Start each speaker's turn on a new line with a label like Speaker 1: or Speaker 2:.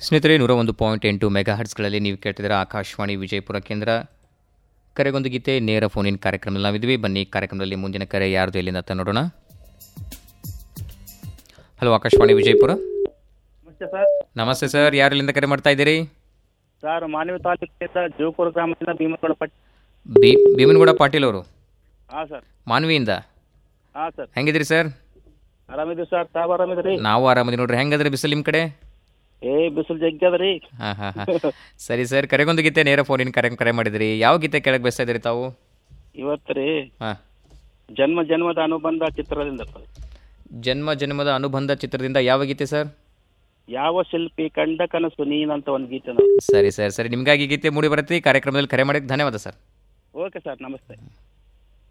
Speaker 1: ಸ್ನೇಹಿತರೆ ನೂರ ಒಂದು ಪಾಯಿಂಟ್ ಎಂಟು ಮೆಗಾ ಹರ್ಟ್ಸ್ಗಳಲ್ಲಿ ನೀವು ಕೇಳ್ತಿದ್ದೀರಾ ಆಕಾಶವಾಣಿ ವಿಜಯಪುರ ಕೇಂದ್ರ ಕರೆಗೊಂದು ಗೀತೆ ನೇರ ಫೋನಿನ ಕಾರ್ಯಕ್ರಮದಲ್ಲಿ ನಾವಿದ್ವಿ ಬನ್ನಿ ಕಾರ್ಯಕ್ರಮದಲ್ಲಿ ಮುಂದಿನ ಕರೆ ಯಾರ್ದು ಎಲ್ಲಿಂದ ಅಂತ ನೋಡೋಣ ಹಲೋ ಆಕಾಶವಾಣಿ ವಿಜಯಪುರ
Speaker 2: ನಮಸ್ತೆ ಸರ್
Speaker 1: ನಮಸ್ತೆ ಸರ್ ಯಾರು ಎಲ್ಲಿಂದ ಕರೆ ಮಾಡ್ತಾ ಇದ್ದೀರಿ
Speaker 2: ಸರ್ ಮಾನವಿ ತಾಲೂಕಿನಿಂದ ಜೋಪುರ ಗ್ರಾಮದಿಂದ ಭೀಮಗೌಡ ಪಟ್ಟಿ
Speaker 1: ಬಿ ಭೀಮನಗೌಡ ಪಾಟೀಲ್ ಅವರು
Speaker 2: ಹಾಂ ಸರ್
Speaker 1: ಮಾನ್ವಿಯಿಂದ
Speaker 2: ಹಾಂ ಸರ್
Speaker 1: ಹೆಂಗಿದ್ರಿ ಸರ್
Speaker 2: ಆರಾಮಿದ್ದೀವಿ ಸರ್ ತಾವು ಆರಾಮಿದ್ರಿ
Speaker 1: ನಾವು ಆರಾಮದಿ ನೋಡ್ರಿ ಹೆಂಗದ್ರಿ ಬಿಸಿಲು ನಿಮ್ಮ ಕಡೆ
Speaker 2: ಏ ಬಿಸಿಲು ಜಗ್ಗಿ ಅದ ರೀ
Speaker 1: ಹಾಂ ಹಾಂ ಹಾಂ ಸರಿ ಸರ್ ಕರೆಗೊಂದು ಗೀತೆ ನೇರ ಫೋನಿನ ಕರೆ ಕರೆ ಮಾಡಿದ್ರಿ ಯಾವ ಗೀತೆ ಕೆಳಗೆ ಬೆಸ್ತಾ ಇದ್ದೀರಿ ತಾವು
Speaker 2: ಇವತ್ತು ರೀ
Speaker 1: ಹಾಂ
Speaker 2: ಜನ್ಮ ಜನ್ಮದ ಅನುಬಂಧ ಚಿತ್ರದಿಂದ ಸರ್
Speaker 1: ಜನ್ಮ ಜನ್ಮದ ಅನುಬಂಧ ಚಿತ್ರದಿಂದ ಯಾವ ಗೀತೆ ಸರ್
Speaker 2: ಯಾವ ಶಿಲ್ಪಿ ಕಂಡ ಕನಸು ನೀನಂತ ಒಂದು ಗೀತೆ ನಾವು
Speaker 1: ಸರಿ ಸರ್ ಸರಿ ನಿಮಗಾಗಿ ಗೀತೆ ಮೂಡಿ ಬರುತ್ತೆ ಈ ಕಾರ್ಯಕ್ರಮದಲ್ಲಿ ಕರೆ ಮಾಡಿಕ್ಕೆ ಧನ್ಯವಾದ ಸರ್
Speaker 2: ಓಕೆ ಸರ್ ನಮಸ್ತೆ